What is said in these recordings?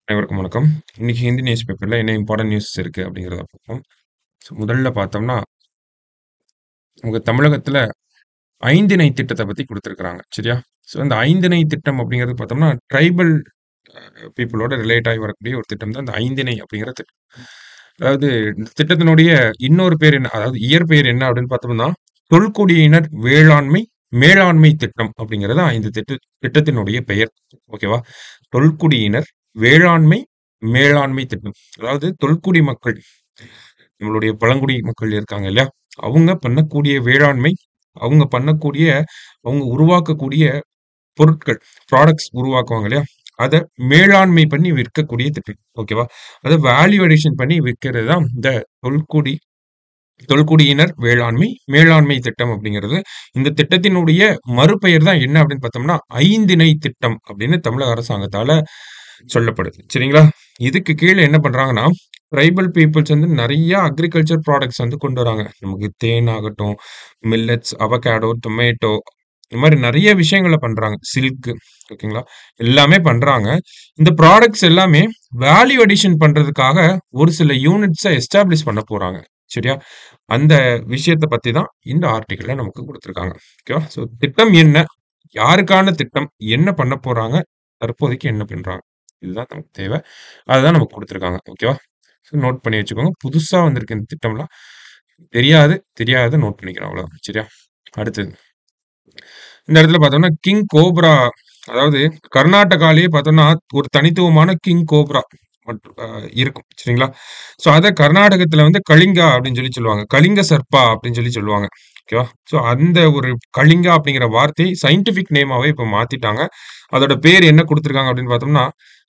அனைவருக்கும் வணக்கம். இன்னைக்கு ஹிந்தி நியூஸ் பேப்பர்ல என்ன இம்பார்ட்டன்ட் நியூஸ் இருக்கு அப்படிங்கிறத பார்ப்போம். ஸோ முதல்ல பார்த்தோம்னா உங்க தமிழகத்துல ஐந்திணை திட்டத்த பத்தி குடுத்திருக்காங்க. சரியா? ஸோ அந்த ஐந்திணை திட்டம் அப்படிங்கிறது பார்த்தோம்னா, ட்ரைபல் அ பீப்பிளோட ரிலேட் ஆகி வரக்கூடிய ஒரு திட்டம் தான் இந்த ஐந்திணை அப்படிங்கிற திட்டம். அதாவது இந்த திட்டத்தினுடைய இன்னொரு பேர் என்ன? அதாவது இயற்பெயர் என்ன அப்படின்னு பார்த்தோம்னா, தொல்குடியினர் வேளாண்மை மேலாண்மை திட்டம் அப்படிங்கிறது தான் இந்த திட்ட திட்டத்தினுடைய பெயர். ஓகேவா? தொல்குடியினர் வேளாண்மை மேலாண்மை திட்டம். அதாவது தொல்குடி மக்கள் நம்மளுடைய பழங்குடி மக்கள் இருக்காங்க இல்லையா? அவங்க பண்ணக்கூடிய வேளாண்மை, அவங்க பண்ணக்கூடிய அவங்க உருவாக்கக்கூடிய பொருட்கள், ப்ராடக்ட்ஸ் உருவாக்குவாங்க இல்லையா? அத மேலாண்மை பண்ணி விற்கக்கூடிய திட்டம். ஓகேவா? அத வேல்யூ அடிஷன் பண்ணி விக்கிறது தான் இந்த தொல்குடி தொல்குடியினர் வேளாண்மை மேலாண்மை திட்டம் அப்படிங்கிறது. இந்த திட்டத்தினுடைய மறுபெயர் தான் என்ன அப்படின்னு பார்த்தோம்னா, ஐந்திணை திட்டம் அப்படின்னு தமிழக அரசாங்கத்தால சொல்லப்படுது. சரிங்களா? இதுக்கு கீழ என்ன பண்றாங்கன்னா, ட்ரைபல் பீப்பிள்ஸ் வந்து நெறைய அக்ரிகல்ச்சர் ப்ராடக்ட்ஸ் வந்து கொண்டு வராங்க. நமக்கு தேன் ஆகட்டும், மில்லட்ஸ், அவகாடோ, டொமேட்டோ இந்த மாரி நெறைய விஷயங்கள பண்றாங்க. சில்க் ஓகேங்களா? எல்லாமே பண்றாங்க. இந்த ப்ராடக்ட்ஸ் எல்லாமே வேல்யூ அடிஷன் பண்றதுக்காக ஒரு சில யூனிட்ஸ எஸ்டாப்ளிஷ் பண்ண போறாங்க. சரியா? அந்த விஷயத்த பத்தி தான் இந்த ஆர்டிக்கிள்ல நமக்கு குடுத்திருக்காங்க. ஓகேவா? ஸோ திட்டம் என்ன? யாருக்கான திட்டம்? என்ன பண்ண போறாங்க? தற்போதைக்கு என்ன பண்றாங்க? இதுதான் நமக்கு தேவ. அதுதான் நமக்கு குடுத்திருக்காங்க. ஓகேவா? ஸோ நோட் பண்ணி வச்சுக்கோங்க. புதுசா வந்திருக்கு இந்த திட்டம்லாம். தெரியாது, தெரியாதத நோட் பண்ணிக்கிறோம் அவ்வளவுதான். சரியா? அடுத்தது. இந்த இடத்துல பார்த்தோம்னா, கிங் கோப்ரா அதாவது கர்நாடகாலயே பார்த்தோம்னா, ஒரு தனித்துவமான கிங் கோப்ரா மட் அ இருக்கும். சரிங்களா? ஸோ அத கர்நாடகத்துல வந்து கலிங்கா அப்படின்னு சொல்லி சொல்லுவாங்க. கலிங்க சர்ப்பா அப்படின்னு சொல்லி சொல்லுவாங்க. ஓகேவா? ஸோ அந்த ஒரு கலிங்கா அப்படிங்கிற வார்த்தை சயன்டிஃபிக் நேமாவே இப்ப மாத்திட்டாங்க. அதோட பேர் என்ன குடுத்திருக்காங்க அப்படின்னு பார்த்தோம்னா,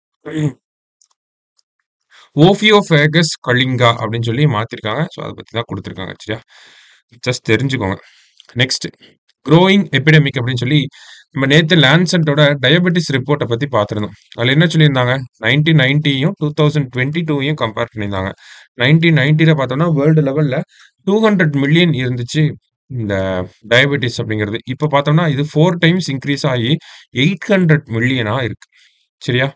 ஓஃபியோஃபேகஸ் கலிங்கா அப்படின்னு சொல்லி மாத்திருக்காங்க. ஸோ அத பத்தி தான் குடுத்திருக்காங்க. சரியா? ஜஸ்ட் தெரிஞ்சுக்கோங்க. நெக்ஸ்ட் குரோயிங் எபிடெமிக் அப்படின்னு சொல்லி நம்ம நேத்து லான்செட்டோட டயபெட்டிஸ் ரிப்போர்ட்ட பத்தி பார்த்திருந்தோம். அதுல என்ன சொல்லியிருந்தாங்க? 1990யும் 2022யும் கம்பேர் பண்ணியிருந்தாங்க. 1990ல பார்த்தோம்னா, வேர்ல்டு லெவல்ல 200 மில்லியன் இருந்துச்சு. இந்த டயபெட்டிஸ் அப்படிங்கிறது. இப்ப பார்த்தோம்னா, இது 4 டைம்ஸ் இன்கிரீஸ் ஆகி 800 மில்லியனா இருக்கு. சரியா?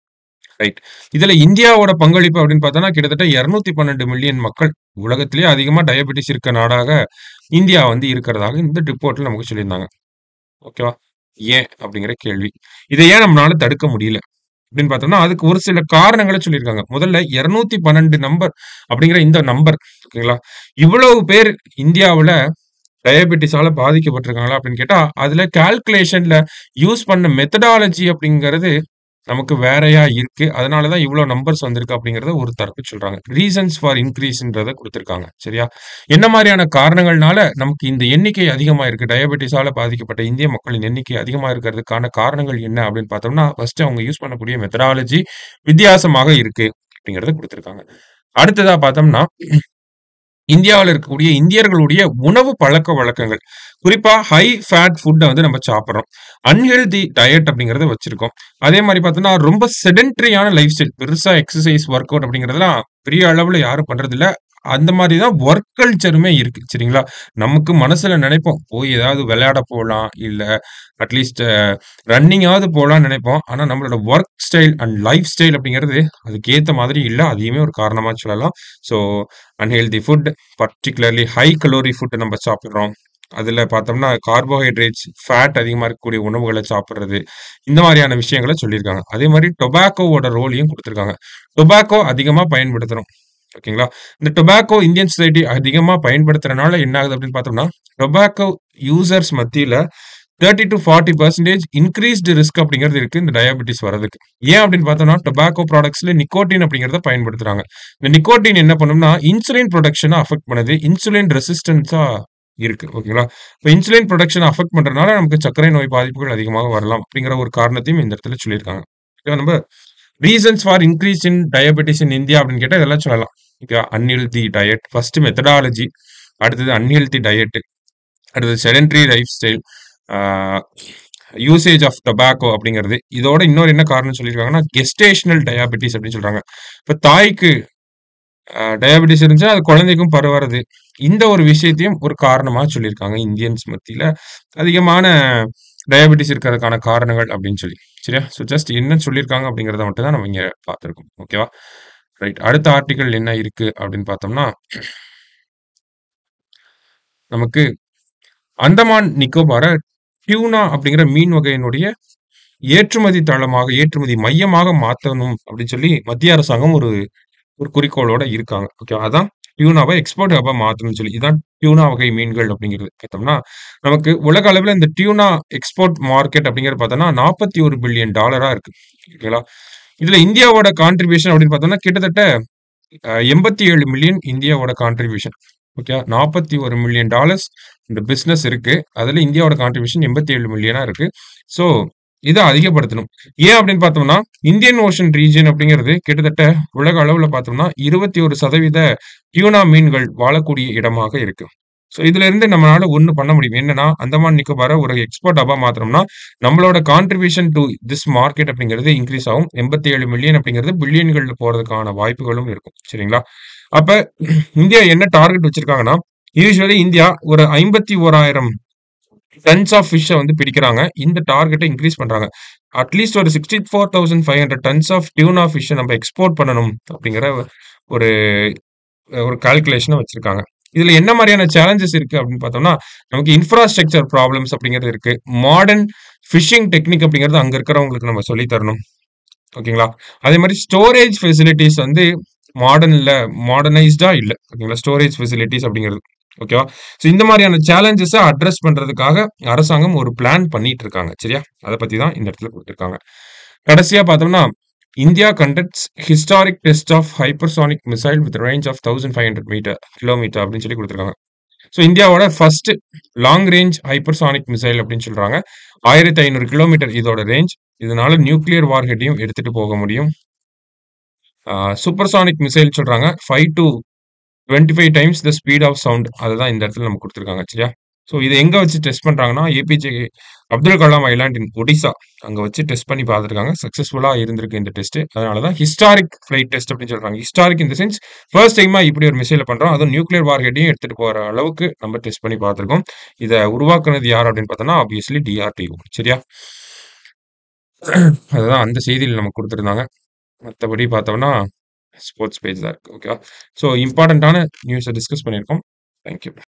ரைட். இதுல இந்தியாவோட பங்களிப்பு அப்படின்னு பார்த்தோம்னா, கிட்டத்தட்ட 212 மில்லியன் மக்கள் உலகத்திலேயே அதிகமா டயபெட்டிஸ் இருக்க நாடாக இந்தியா வந்து இருக்கிறதாக இந்த ரிப்போர்ட்ல நமக்கு சொல்லியிருந்தாங்க. ஓகேவா? ஏன்? அப்படிங்கிற கேள்வி. இத ஏன் நம்மனால தடுக்க முடியல? அப்படின்னு பார்த்தோம்னா, அதுக்கு ஒரு சில காரணங்கள சொல்லியிருக்காங்க. முதல்ல 212 நம்பர் அப்படிங்கிற இந்த நம்பர் ஓகேங்களா? இவ்வளவு பேர் இந்தியாவுல டயபெட்டிஸால பாதிக்கப்பட்டிருக்காங்களா அப்படின்னு கேட்டா, அதுல கால்குலேஷன்ல யூஸ் பண்ண மெத்தடாலஜி அப்படிங்கிறது நமக்கு வேறையா இருக்கு. அதனால தான் இவ்வளோ நம்பர்ஸ் வந்திருக்கு அப்படிங்கிறத ஒரு தரப்பு சொல்றாங்க. ரீசன்ஸ் ஃபார் இன்கிரீஸ்ன்றத குடுத்திருக்காங்க. சரியா? என்ன மாரியான காரணங்கள்னால நமக்கு இந்த எண்ணிக்கை அதிகமா இருக்கு? டயபெட்டிஸால பாதிக்கப்பட்ட இந்திய மக்களின் எண்ணிக்கை அதிகமா இருக்கிறதுக்கான காரணங்கள் என்ன அப்படின்னு பார்த்தோம்னா, ஃபர்ஸ்ட் அவங்க யூஸ் பண்ணக்கூடிய மெத்தடாலஜி வித்தியாசமாக இருக்கு அப்படிங்கிறத குடுத்திருக்காங்க. அடுத்ததா பார்த்தோம்னா, இந்தியாவுல இருக்கக்கூடிய இந்தியர்களுடைய உணவு பழக்கவழக்கங்கள். குறிப்பா ஹை ஃபேட் ஃபுட்ட வந்து நம்ம சாப்பிடுறோம். அன்ஹெல்தி டயட் அப்படிங்கிறத வச்சிருக்கோம். அதே மாரி பார்த்தோம்னா, ரொம்ப செடென்டரியான லைஃப் ஸ்டைல். பெருசா எக்சர்சைஸ், வொர்க் அவுட் அப்படிங்கிறதெல்லாம் பெரிய அளவுல யாரும் பண்றதில்ல. அந்த மாரி தான் வொர்க் கல்ச்சருமே இருக்கு. சரிங்களா? நமக்கு மனசுல நெனைப்போம். போய் ஏதாவது விளையாட போலாம். இல்ல அட்லீஸ்ட் ரன்னிங்காவது போலான்னு நெனைப்போம். ஆனா நம்மளோட work style and life style அப்படிங்கிறது அதுக்கு ஏத்த மாதிரி இல்ல. அதையுமே ஒரு காரணமா சொல்லலாம். So unhealthy food, particularly high calorie food நம்ம சாப்பிடுறோம். அதுல பார்த்தோம்னா, கார்போஹைட்ரேட்ஸ், ஃபேட் அதிகமா இருக்கக்கூடிய உணவுகள சாப்பிடுறது. இந்த மாரியான விஷயங்கள சொல்லியிருக்காங்க. அதே மாரி டொபாக்கோவோட ரோலையும் குடுத்திருக்காங்க. டொபாக்கோ அதிகமா பயன்படுத்துறோம். ஓகேங்களா? இந்த டொபாக்கோ இந்தியன் சொசைட்டி அதிகமா பயன்படுத்துறனால என்ன ஆகுது அப்படின்னு பார்த்தோம்னா, டொபாக்கோ யூசர்ஸ் மத்தியில 30-40% இன்கிரீஸ்ட் ரிஸ்க் அப்படிங்கிறது இருக்கு. இந்த டயபெட்டிஸ் வரதுக்கு. ஏன் அப்படின்னு பார்த்தோம்னா, டொபாக்கோ ப்ராடக்ட்ஸ்ல நிக்கோட்டின் அப்படிங்கிறத பயன்படுத்துறாங்க. இந்த நிக்கோட்டின் என்ன பண்ணும்னா, இன்சுலின் புரொடக்ஷன அஃபெக்ட் பண்ணுது. இன்சுலின் ரெசிஸ்டன்ஸா இருக்கு. ஓகேங்களா? இப்ப இன்சுலின் புரொடக்ஷன அஃபெக்ட் பண்றனால நமக்கு சர்க்கரை நோய் பாதிப்புகள் அதிகமாக வரலாம். அப்படிங்கிற ஒரு காரணத்தையும் இந்த இடத்துல சொல்லியிருக்காங்க. ஓகேவா? நம்ம reasons for increase in diabetes in India அப்படின்னு கேட்டா இதெல்லாம் சொல்லலாம். Okay unhealthy diet. First methodology. அடுத்தது அன்ஹெல்தி டயட். அடுத்தது sedentary life style. Ah usage of tobacco அப்படிங்கிறது. இதோட இன்னொரு என்ன காரணம் சொல்லியிருக்காங்கன்னா, கெஸ்டேஷனல் டயாபெட்டிஸ் அப்படின்னு சொல்றாங்க. இப்ப தாய்க்கு அ டயாபெட்டிஸ் இருந்துச்சுன்னா, அது குழந்தைக்கும் பரவுறது. இந்த ஒரு விஷயத்தையும் ஒரு காரணமா சொல்லியிருக்காங்க. இந்தியன்ஸ் மத்தியில அதிகமான டயபெட்டிஸ் இருக்கிறதுக்கான காரணங்கள் அப்படின்னு சொல்லி. சரியா? ஸோ ஜஸ்ட் என்ன சொல்லியிருக்காங்க அப்படிங்கிறத மட்டும் தான் நம்ம இங்க பார்த்துருக்கோம். ஓகேவா? ரைட். அடுத்த ஆர்டிக்கிள் என்ன இருக்கு அப்படின்னு பார்த்தோம்னா நமக்கு அந்தமான் நிக்கோபார டியூனா அப்படிங்கிற மீன் வகையினுடைய ஏற்றுமதி தளமாக, ஏற்றுமதி மையமாக மாத்தணும் அப்படின்னு சொல்லி மத்திய அரசாங்கம் ஒரு ஒரு குறிக்கோளோட இருக்காங்க. ஓகேவா? அதான் டியூனாவ எக்ஸ்போர்ட் ஹப்பா மாத்தணும்னு சொல்லி. இதான் டியூனா வகை மீன்கள் அப்படிங்கிறது. பார்த்தோம்னா, நமக்கு உலக அளவில இந்த டியூனா எக்ஸ்போர்ட் மார்க்கெட் அப்படிங்கிறது பார்த்தோம்னா, 41 பில்லியன் டாலரா இருக்கு. ஓகேங்களா? இதுல இந்தியாவோட கான்ட்ரிபியூஷன் அப்படின்னு பார்த்தோம்னா, கிட்டத்தட்ட அ 87 மில்லியன் இந்தியாவோட கான்ட்ரிபியூஷன். ஓகே. 41 மில்லியன் டாலர்ஸ் இந்த பிசினஸ் இருக்கு. அதுல இந்தியாவோட கான்ட்ரிபியூஷன் 87 மில்லியனா இருக்கு. ஸோ, இத அதிகப்படுத்தணும். ஏன் அப்படின்னு பார்த்தோம்னா, இந்தியன் ஓஷன் ரீஜியன் அப்படிங்கிறது கிட்டத்தட்ட உலக அளவுல பார்த்தோம்னா, 21% டியூனா மீன்கள் வாழக்கூடிய இடமாக இருக்கு. ஸோ, இதுல இருந்து நம்மளால ஒண்ணு பண்ண முடியும். என்னன்னா, அந்தமான் நிக்கோபார ஒரு எக்ஸ்போர்ட் ஹப்பா மாத்துனோம்னா, நம்மளோட கான்ட்ரிபியூஷன் டூ திஸ் மார்க்கெட் அப்படிங்கிறது இன்கிரீஸ் ஆகும். 87 மில்லியன் அப்படிங்கிறது பில்லியன்கள்ல போறதுக்கான வாய்ப்புகளும் இருக்கும். சரிங்களா? அப்ப இந்தியா என்ன டார்கெட் வச்சிருக்காங்கன்னா, யூசுவலி இந்தியா ஒரு 51,000 டன்ஸ் ஆஃப் ஃபிஷ்ஷ வந்து பிடிக்கிறாங்க. இந்த டார்கெட்ட இன்கிரீஸ் பண்றாங்க. அட்லீஸ்ட் ஒரு 64,500 டன்ஸ் ஆஃப் டியூனா ஃபிஷ்ஷ நம்ம எக்ஸ்போர்ட் பண்ணணும் அப்படிங்கிற ஒரு ஒரு கால்குலேஷன வச்சிருக்காங்க. இதுல என்ன மாரியான சேலஞ்சஸ் இருக்கு அப்படின்னு பார்த்தோம்னா, நமக்கு இன்ஃப்ராஸ்ட்ரக்சர் ப்ராப்ளம்ஸ் அப்படிங்கிறது இருக்கு. மாடர்ன் ஃபிஷிங் டெக்னிக் அப்படிங்கிறது அங்க இருக்கிறவங்களுக்கு நம்ம சொல்லி தரணும். ஓகேங்களா? அதே மாரி ஸ்டோரேஜ் ஃபெசிலிட்டீஸ் வந்து மாடர்ன்ல மாடர்னைஸ்டா இல்ல. ஓகேங்களா? ஸ்டோரேஜ் ஃபெசிலிட்டீஸ் அப்படிங்கிறது. ஓகேவா? ஸோ, இந்த மாரியான சேலஞ்சஸ அட்ரஸ் பண்றதுக்காக அரசாங்கம் ஒரு பிளான் பண்ணிட்டு இருக்காங்க. சரியா? அத பத்தி தான் இந்த இடத்துல குடுத்திருக்காங்க. கடைசியா பார்த்தோம்னா, India conducts historic test of hypersonic missile with range of 1500 metre kilometre அப்படின்னு சொல்லி குடுத்திருக்காங்க. ஸோ, இந்தியாவோட first long range hypersonic missile அப்படின்னு சொல்றாங்க. 1500 கிலோமீட்டர் இதோட ரேஞ்ச். இதனால நியூக்ளியர் வார்ஹெட்டையும் எடுத்துட்டு போக முடியும். ஆ சூப்பர்சானிக் மிசைல் சொல்றாங்க. 5 to 25 times the speed of sound. அதுதான் இந்த இடத்துல நமக்கு குடுத்திருக்காங்க. சரியா? ஸோ, இத எங்க வச்சு டெஸ்ட் பண்றாங்கன்னா, APJ Abdul Kalam island in Odisha. அங்க வச்சு டெஸ்ட் பண்ணி பார்த்துருக்காங்க. சக்சஸ்ஃபுல்லா இருந்திருக்கு இந்த டெஸ்ட். அதனால தான் ஹிஸ்டாரிக் ஃபிளைட் டெஸ்ட் அப்படின்னு சொல்றாங்க. Historic in the sense first டைமா இப்படி ஒரு மிசைல பண்றோம். அதுவும் நியூக்ளியர் வார்ஹெட்டையும் எடுத்துட்டு போற அளவுக்கு நம்ம டெஸ்ட் பண்ணி பார்த்துருக்கோம். இத உருவாக்குனது யார் அப்படின்னு பார்த்தோம்னா, ஆப்வியஸ்லி டிஆர்டிஓ. சரியா? அதுதான் அந்த செய்தியில நமக்கு குடுத்திருந்தாங்க. மத்தபடி பார்த்தோம்னா, ஸ்போர்ட்ஸ் பேஜ் தான் இருக்கு. ஓகேவா? ஸோ, இம்பார்ட்டன்ட்டான நியூஸ டிஸ்கஸ் பண்ணியிருக்கோம். Thank you.